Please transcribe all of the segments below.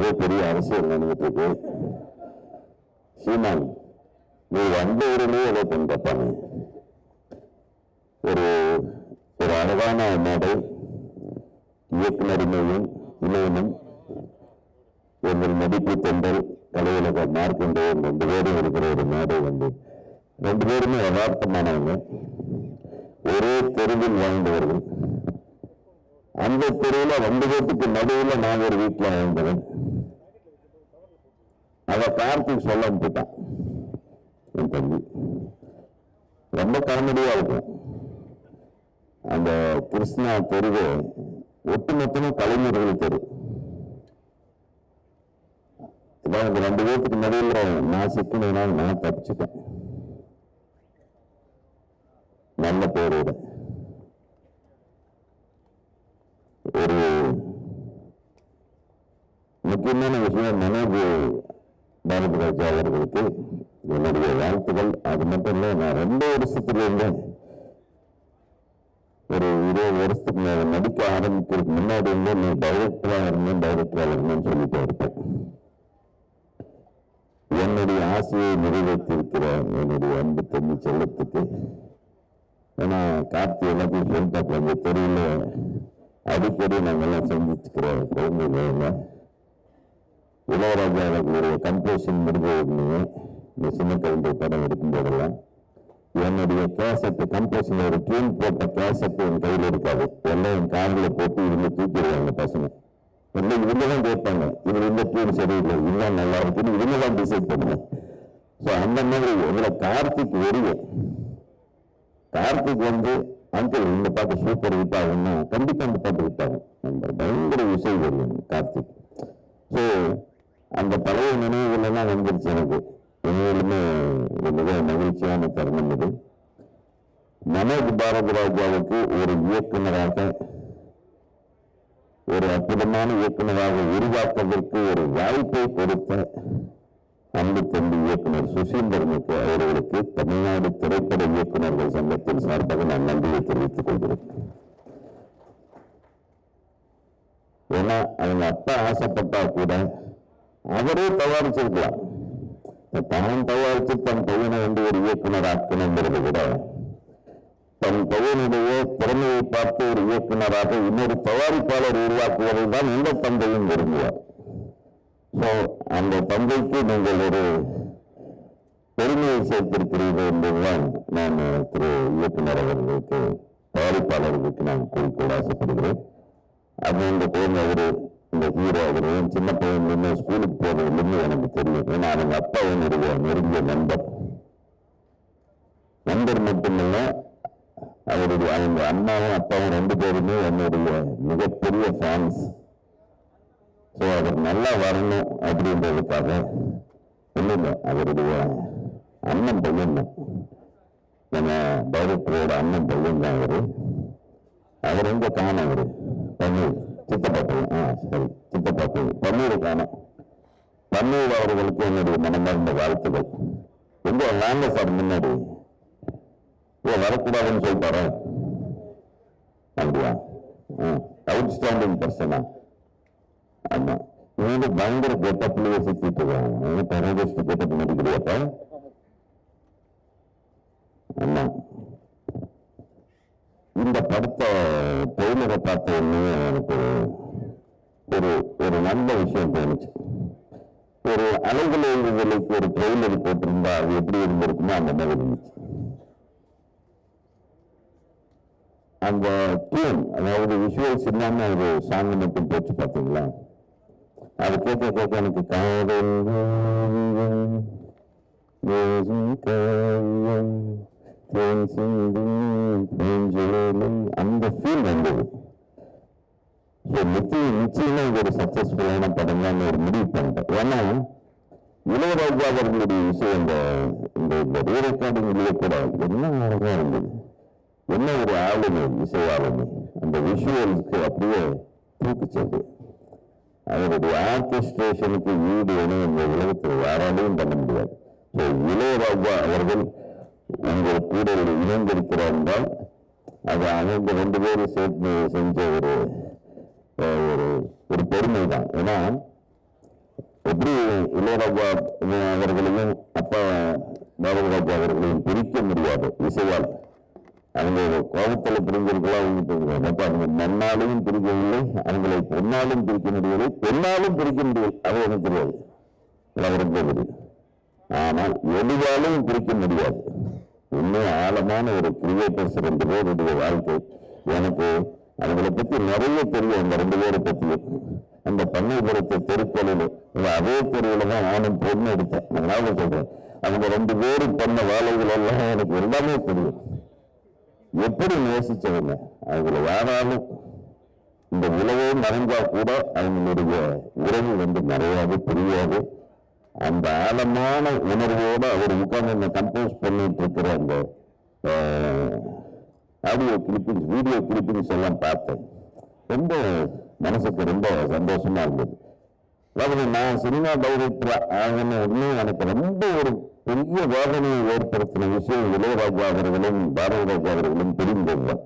ஏதோ பெரிய அரசியல் நடந்துட்டு இருக்கு சீமான் நீ வந்த ஊரிலேயே ஏதோ பண்ண கேட்பாங்க ஒரு ஒரு அழகான மேடை இயக்குனரிமையும் இளையனும் எங்கள் மதிப்பு தொண்டல் கலையுலக மார்க்கண்டேயன் ரெண்டு பேரும் இருக்கிற ஒரு மேடை வந்து ரெண்டு பேருமே யதார்த்தமானவங்க ஒரே தெருவில் வாழ்ந்தவர்கள் அந்த தெருவில் ரெண்டு பேர்த்துக்கு நடுவில் நான் ஒரு வீட்டில் வாழ்ந்தவன் அவ கார்த்திக் சொல்ல விட்டுட்டான் என் தம்பி ரொம்ப காமெடியா இருக்கும் அந்த கிருஷ்ணா தெருவு ஒட்டுமொத்தமா கலைஞர்கள் தெரு இதான் இந்த ரெண்டு பேர்த்துக்கு நடுவில் நான் சிக்கணும் நான் தப்பிச்சுட்டேன் நல்ல பேரோட ஒரு முக்கியமான விஷயம் மனோஜ் பாரதிராஜா அவர்களுக்கு என்னுடைய வாழ்த்துக்கள் அது மட்டும் இல்லை நான் ரெண்டு வருஷத்துல இருந்தேன் ஒரு இருபது வருஷத்துக்கு மேல நடிக்க ஆரம்பிக்கிறதுக்கு முன்னாடி இருந்து நீ டைரக்டரா இருந்தேன் டைரக்டரா இருந்தேன்னு சொல்லிட்டு இருப்பேன் என்னுடைய ஆசையை நிறைவேற்றிருக்கிற என்னுடைய அன்பு தம்பி செல்லத்துக்கு ஏன்னா கார்த்தி எல்லாத்தையும் சொல்லிட்டாப்ல அந்த தெருவில் அடிக்கடி நாங்கெல்லாம் சந்திச்சுக்கிற குழந்தைங்க இளையராஜா அவர்களுடைய கம்போசிஷன் முடிஞ்ச உடனே இந்த சின்ன கவிதை படம் எடுக்கும்போதெல்லாம் என்னுடைய கேசட்டு கம்போசிஷன் ஒரு டியூன் போட்ட கேசட்டு என் கையில் இருக்காது எல்லாம் என் காரில் போட்டு இருந்து தூக்கிடுவாங்க பசங்க எல்லாம் இவங்க தான் கேட்பாங்க இது இந்த டியூன் சரியில்லை இதுதான் நல்லா இருக்குன்னு இவங்க தான் டிசைட் பண்ணுவேன் ஸோ அந்த மாதிரி உங்களை கார்த்திக் வெறிய கார்த்திக் வந்து அங்கிள் இந்த பாட்டு சூப்பர் ஹிட் ஆகும்னா கண்டிப்பா அந்த பாட்டு ஹிட் ஆகும் அந்த பயங்கர இசை வெறியன் கார்த்திக் ஸோ அந்த பழைய நினைவுகள் எல்லாம் வந்துருச்சு எனக்கு உண்மையிலுமே ஒரு மிக மகிழ்ச்சியான தருணம் இது மனோஜ் பாரதிராஜாவுக்கு ஒரு இயக்குனராக ஒரு அற்புதமான இயக்குனராக உருவாக்குவதற்கு ஒரு வாய்ப்பை கொடுத்த அன்பு தம்பி இயக்குனர் சுசீந்திரனுக்கு அவர்களுக்கு தமிழ்நாடு திரைப்பட இயக்குனர்கள் சங்கத்தின் சார்பாக நான் நன்றியை தெரிவித்துக் கொள்கிறேன் ஏன்னா அவங்க அப்பா ஆசைப்பட்டா கூட அவரே தயாரிச்சிருக்கலாம் இப்ப தான் தயாரிச்சு தன் பையனை வந்து ஒரு இயக்குனர் ஆக்கணுங்கிறது விட தன் பையனுடைய திறமையை பார்த்து ஒரு இயக்குனராக இன்னொரு தயாரிப்பாளர் உருவாக்குவதை தான் எந்த தந்தையும் விரும்புவார் ஸோ அந்த தந்தைக்கு நீங்கள் ஒரு பெருமையை சேர்த்திருக்கிறீர்கள் என்பதுதான் நான் திரு இயக்குனர் அவர்களுக்கு தயாரிப்பாளர்களுக்கு நான் குறிக்கோள் ஆசைப்படுகிறேன் அது இந்த குழந்தை அவரு இந்த ஹீரோ அவரு என் சின்ன பையன் நின்று ஸ்கூலுக்கு போனதுலேருந்து எனக்கு தெரியும் ஏன்னா அவங்க அப்பா என்னுடைய நெருங்கிய நண்பர் நண்பர் மட்டுமில்ல அவருடைய அவங்க அம்மாவும் அப்பாவும் ரெண்டு பேருமே என்னுடைய மிகப்பெரிய ஃபேன்ஸ் ஸோ அவர் நல்லா வரணும் அப்படின்றதுக்காக இல்லைங்க அவருடைய அண்ணன் பையன் தான் நம்ம டைரக்டரோட அண்ணன் பையன் தான் அவரு அவர் எங்க காணும் அவரு பன்னீர் சித்தப்பா பையன் ஆ சரி சித்தப்பா பையன் பன்னீர் காணும் பன்னீர் அவர்களுக்கு என்னுடைய மனமார்ந்த வாழ்த்துக்கள் எங்க வாங்க சார் முன்னாடி ஓ வரக்கூடாதுன்னு சொல்லிட்டாரா அப்படியா அவுட்ஸ்டாண்டிங் பர்சனா ஆமா இவங்க பயங்கர கெட்டப்லயே சுத்திட்டு இருக்காங்க டெரரிஸ்ட் கெட்டப் நடிக்கிறியப்ப ஆமா இந்த படத்தை ட்ரெயிலரை பார்த்த உடனே எனக்கு ஒரு ஒரு நல்ல விஷயம் தோணுச்சு ஒரு அலைகள் எழுதுதலுக்கு ஒரு ட்ரெயிலர் போட்டிருந்தா அது எப்படி இருந்திருக்குமோ அந்த மாதிரி இருந்துச்சு அந்த டியூன் அதாவது விஷுவல்ஸ் இல்லாம ஒரு சாங் மட்டும் போச்சு பாத்தீங்களா அது கேட்க கேட்க எனக்கு காதல் ஓவியம், தேசும் காவியம், தேன் சிந்தும் பூஞ்சோலை, அந்த ஃபீல் வந்தது ஸோ நிச்சயம் நிச்சயமா இது ஒரு சக்சஸ்ஃபுல்லான படம் தான் ஒரு முடிவு பண்ணிட்டேன் ஏன்னா இளையராஜா அவர்களுடைய இசை இந்த இந்த இந்த ரீ ரெக்கார்டிங்லேயே கூட என்ன அழகா இருந்தது என்ன ஒரு ஆளுமை இசை ஆளுமை அந்த விஷுவல்ஸ்க்கு அப்படியே தூக்குச்சது அவருடைய ஆர்கெஸ்ட்ரேஷனுக்கு ஈடு இணை இந்த உலகத்தில் யாராலையும் பண்ண முடியாது ஸோ இளையராஜா அவர்கள் உங்கள் கூட ஒரு இணைந்திருக்கிறார் என்றால் அது அவங்க ரெண்டு பேரும் சேர்த்து செஞ்ச ஒரு அஹ், ஒரு ஒரு பெருமை தான் ஏன்னா எப்படி இளையராஜா அவர்களையும் அப்பா பாரதிராஜா அவர்களையும் பிரிக்க முடியாது இசையால் அவங்க கோபத்தில் பிரிஞ்சிருக்கலாம் அவங்க பிரிஞ்சிருக்கலாம். அப்ப அவங்க மண்ணாலையும் பிரிக்கவில்லை அவங்களை பொன்னாலும் பிரிக்க முடியவில்லை பெண்ணாலும் பிரிக்க முடியவில்லை அது எனக்கு தெரியாது அவருக்கு தெரியும் ஆனால் எளிதாலும் பிரிக்க முடியாது இன்னும் ஆழமான ஒரு கிரியேட்டர்ஸ் ரெண்டு பேருடைய வாழ்க்கை எனக்கு அவங்களை பத்தி நிறைய தெரியும் அந்த ரெண்டு பேரை பத்தி அந்த பண்ணைபுரத்து தெருக்களில் அதே தெருவில் தான் நானும் பொண்ணு எடுத்தேன் நான் ஞாபகம் சொல்றேன் அவங்க ரெண்டு பேரும் பண்ண வேலைகள் எல்லாம் எனக்கு எல்லாமே தெரியும் எப்படி நேசிச்சவங்க அவங்களை யாராலும் இந்த உலகே மறைஞ்சா கூட அவங்களுடைய உறவு வந்து மறையாது புரியாது அந்த ஆழமான உணர்வோட அவர் உட்கார்ந்து இந்த கம்போஸ் பண்ணிட்டு இருக்கிற அந்த ஆடியோ கிளிப்பிங்ஸ் வீடியோ கிளிப்பிங்ஸ் எல்லாம் பார்த்தேன் ரொம்ப மனசுக்கு ரொம்ப சந்தோஷமா இருந்தது அதாவது நான் சினிமா டைரக்டர் ஆகணும் உடனே எனக்கு ரொம்ப ஒரு பெரிய வேதனையை ஏற்படுத்தின விஷயம் இளையராஜா அவர்களும் பாரதி ராஜா அவர்களும் தெரிந்ததுதான்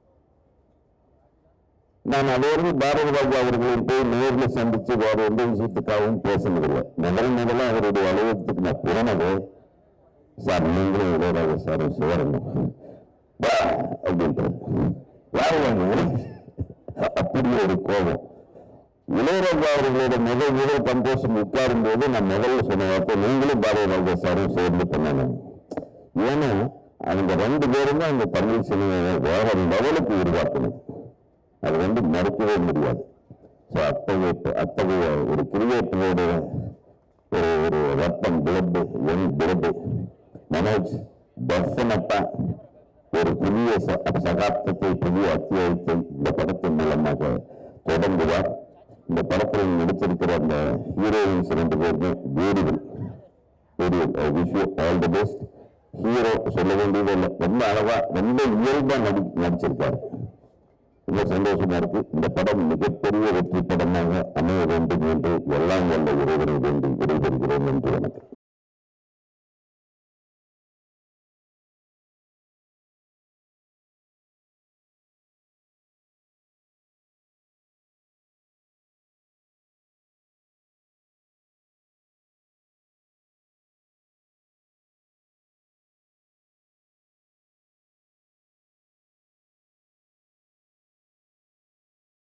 நான் அதோடு பாரதி ராஜா அவர்களையும் போய் நேரில் சந்திச்சு வேற எந்த விஷயத்துக்காகவும் பேசினதில்லை முதல் முதல்ல அவருடைய அலுவலகத்துக்கு நான் போனது சார் நீங்களும் இளையராஜா சாரும் சேரணும் வா அப்படின்ட்டு யாருவாங்க அப்படி ஒரு கோபம் இளையராஜா அவர்களோட முதல் முதல் கம்போசம் உட்காரும் போது நான் முதல்ல சொன்ன வார்த்தை நீங்களும் பாரதி ராஜா சாரும் சேர்ந்து பண்ணணும் ஏன்னா அவங்க ரெண்டு பேருமே அந்த தமிழ் சினிமாவை வேற லெவலுக்கு உருவாக்கணும் அது வந்து மறுக்கவே முடியாது ஸோ அத்தகைய அத்தகைய ஒரு கிரியேட்டரோட ஒரு ஒரு ரத்தம் பிளட் யங் பிளட் மனோஜ் டெஃபினட்டா ஒரு புதிய ச- சகாப்தத்தை புதிய அத்தியாயத்தை இந்த படத்தின் மூலமாக தொடங்குவார் இந்த படத்தில் நடிச்சிருக்கிற அந்த ஹீரோயின்ஸ் ரெண்டு பேருமே beautiful beautiful wish you all the best hero சொல்ல வேண்டியது இல்லை ரொம்ப அழகா ரொம்ப இயல்பா நடி நடிச்சிருக்காரு ரொம்ப சந்தோஷமா இருக்கு இந்த படம் மிகப்பெரிய வெற்றி படமாக அமைய வேண்டும் என்று எல்லாம் வல்ல இறைவனை வேண்டி விடைபெறுகிறேன் என்று வணக்கம்